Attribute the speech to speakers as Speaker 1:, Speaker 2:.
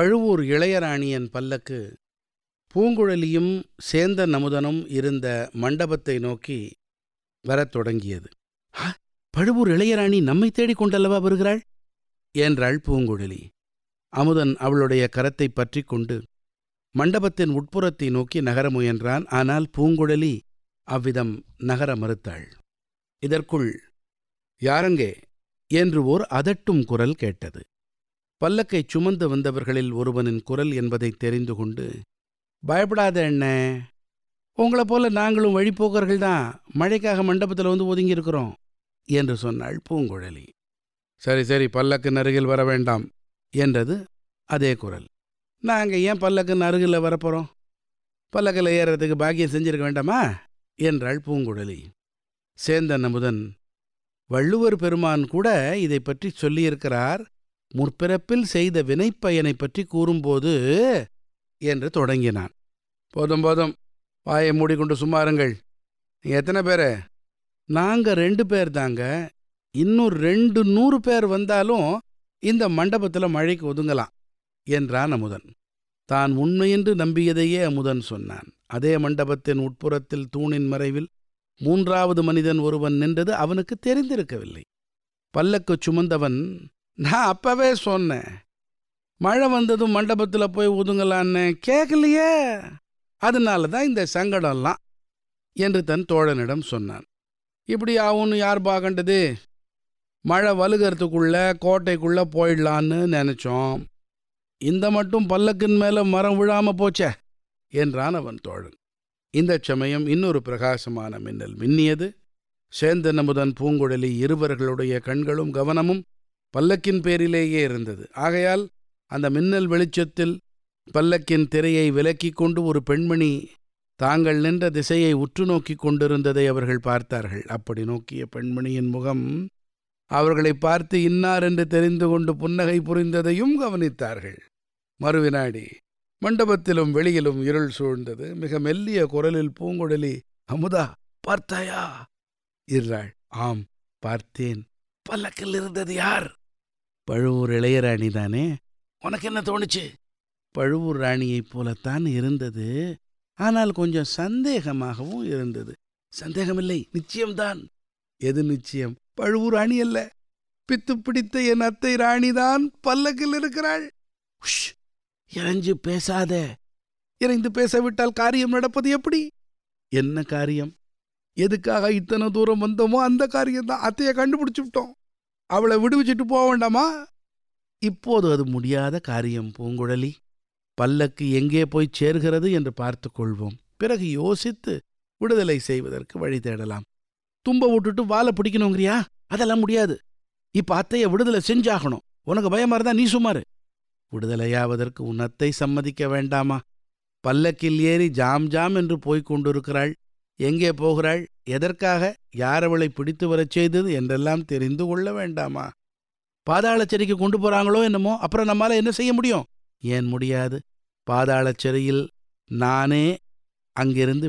Speaker 1: பழுவூர் இளையராணியின் பல்லக்கு பூங்குழலியும் சேந்தன் அமுதனும் இருந்த மண்டபத்தை நோக்கி வரத் தொடங்கியது "ஆ, பழுவூர் இளையராணி நம்மை தேடிக் கொண்டல்லவா வருகிறாள் என்றாள் பூங்குழலி அமுதன் அவளுடைய கரத்தை பற்றிக் கொண்டு மண்டபத்தின் உட்புறத்தை நோக்கி நகர முயன்றான் ஆனால் பூங்குழலி அவ்விதம் நகர மறுத்தாள் இதற்குள் யாரங்கே என்று ஓர் அதட்டும் குரல் கேட்டது பல்லக்கைச் சுமந்து வந்தவர்களில் ஒருவனின் குரல் என்பதைத் தெரிந்து கொண்டு பயப்படாத என்ன உங்களைப் போல நாங்களும் வழிப்போக்கர்கள் தான் மழைக்காக மண்டபத்தில் வந்து ஒதுங்கி இருக்கிறோம் என்று சொன்னாள் பூங்குழலி சரி சரி பல்லக்கின் அருகில் வர வேண்டாம் என்றது அதே குரல் நாங்கள் ஏன் பல்லக்கின் அருகில் வரப்போகிறோம் பல்லக்கில் ஏறுறதுக்கு பாக்கியம் செஞ்சிருக்க வேண்டாமா என்றாள் பூங்குழலி சேந்தன் அமுதன் வள்ளுவர் பெருமான் கூட இதை பற்றி சொல்லியிருக்கிறார் முற்பிறப்பில் செய்த வினைப்பயனை பற்றி கூறும்போது என்று தொடங்கினான் போதும் போதும் வாயை மூடிக்கொண்டு சும்மாருங்கள் நீ எத்தனை பேர் நாங்கள் ரெண்டு பேர் தாங்க இன்னும் ரெண்டு நூறு பேர் வந்தாலும் இந்த மண்டபத்தில் மழைக்கு ஒதுங்கலாம் என்றான் அமுதன் தான் உண்மையென்று நம்பியதையே அமுதன் சொன்னான் அதே மண்டபத்தின் உட்புறத்தில் தூணின் மறைவில் மூன்றாவது மனிதன் ஒருவன் நின்றது அவனுக்கு தெரிந்திருக்கவில்லை பல்லக்கு சுமந்தவன் நான் அப்பவே சொன்னேன் மழை வந்ததும் மண்டபத்தில் போய் ஒதுங்கலான்னு கேட்கலையே அதனால தான் இந்த சங்கடம்லாம் என்று தன் தோழனிடம் சொன்னான் இப்படி ஆகும்னு யார் பார்க்கண்டது மழை வலுகிறதுக்குள்ள கோட்டைக்குள்ள போயிடலான்னு நினைச்சோம் இந்த மட்டும் பல்லக்கின் மேல மரம் விழாம போச்சே என்றான் அவன் தோழன் இந்த சமயம் இன்னொரு பிரகாசமான மின்னல் மின்னியது சேந்தன் அமுதன் பூங்குழலி இருவர்களுடைய கண்களும் கவனமும் பல்லக்கின் பேரிலேயே இருந்தது ஆகையால் அந்த மின்னல் வெளிச்சத்தில் பல்லக்கின் திரையை விலக்கிக் கொண்டு ஒரு பெண்மணி தாங்கள் நின்ற திசையை உற்று நோக்கிக் கொண்டிருந்ததை அவர்கள் பார்த்தார்கள் அப்படி நோக்கிய பெண்மணியின் முகம் அவர்களை பார்த்து இன்னார் என்று தெரிந்து கொண்டு புன்னகை புரிந்ததையும் கவனித்தார்கள் மறுவினாடி மண்டபத்திலும் வெளியிலும் இருள் சூழ்ந்தது மிக மெல்லிய குரலில் பூங்குழலி அமுதா பார்த்தாயா என்றாள் ஆம் பார்த்தேன் பல்லக்கில் இருந்தது யார் பழுவூர் இளையராணி தானே உனக்கு என்ன தோணுச்சு பழுவூர் ராணியைப் போலத்தான் இருந்தது ஆனால் கொஞ்சம் சந்தேகமாகவும் இருந்தது சந்தேகமில்லை நிச்சயம்தான் எது நிச்சயம் பழுவூர் ராணி அல்ல பித்து பிடித்த என் அத்தை ராணிதான் பல்லக்கில் இருக்கிறாள் உஷ் இறைஞ்சு பேசாத இறைந்து பேசவிட்டால் காரியம் நடப்பது எப்படி என்ன காரியம் எதுக்காக இத்தனை தூரம் வந்தோமோ அந்த காரியம்தான் அத்தையை கண்டுபிடிச்சு விட்டோம் அவளை விடுவிச்சிட்டு போக வேண்டாமா இப்போது அது முடியாத காரியம் பூங்குழலி பல்லக்கு எங்கே போய் சேர்கிறது என்று பார்த்து கொள்வோம் பிறகு யோசித்து விடுதலை செய்வதற்கு வழி தேடலாம் தும்ப விட்டுட்டு வாழை பிடிக்கணுங்கிறியா அதெல்லாம் முடியாது இப்ப அத்தைய விடுதலை செஞ்சாகணும் உனக்கு பயமா இருந்தா நீ சுமாரு விடுதலையாவதற்கு உன்னத்தை சம்மதிக்க வேண்டாமா பல்லக்கில் ஏறி ஜாம் ஜாம் என்று போய்க் கொண்டிருக்கிறாள் எங்கே போகிறாள் எதற்காக யார் அவளை பிடித்து வரச் செய்தது என்றெல்லாம் தெரிந்து கொள்ள வேண்டாமா பாதாளச் சிறைக்கு கொண்டு போறாங்களோ என்னமோ அப்புறம் நம்மால என்ன செய்ய முடியும் ஏன் முடியாது பாதாளச் சிறையில் நானே அங்கிருந்து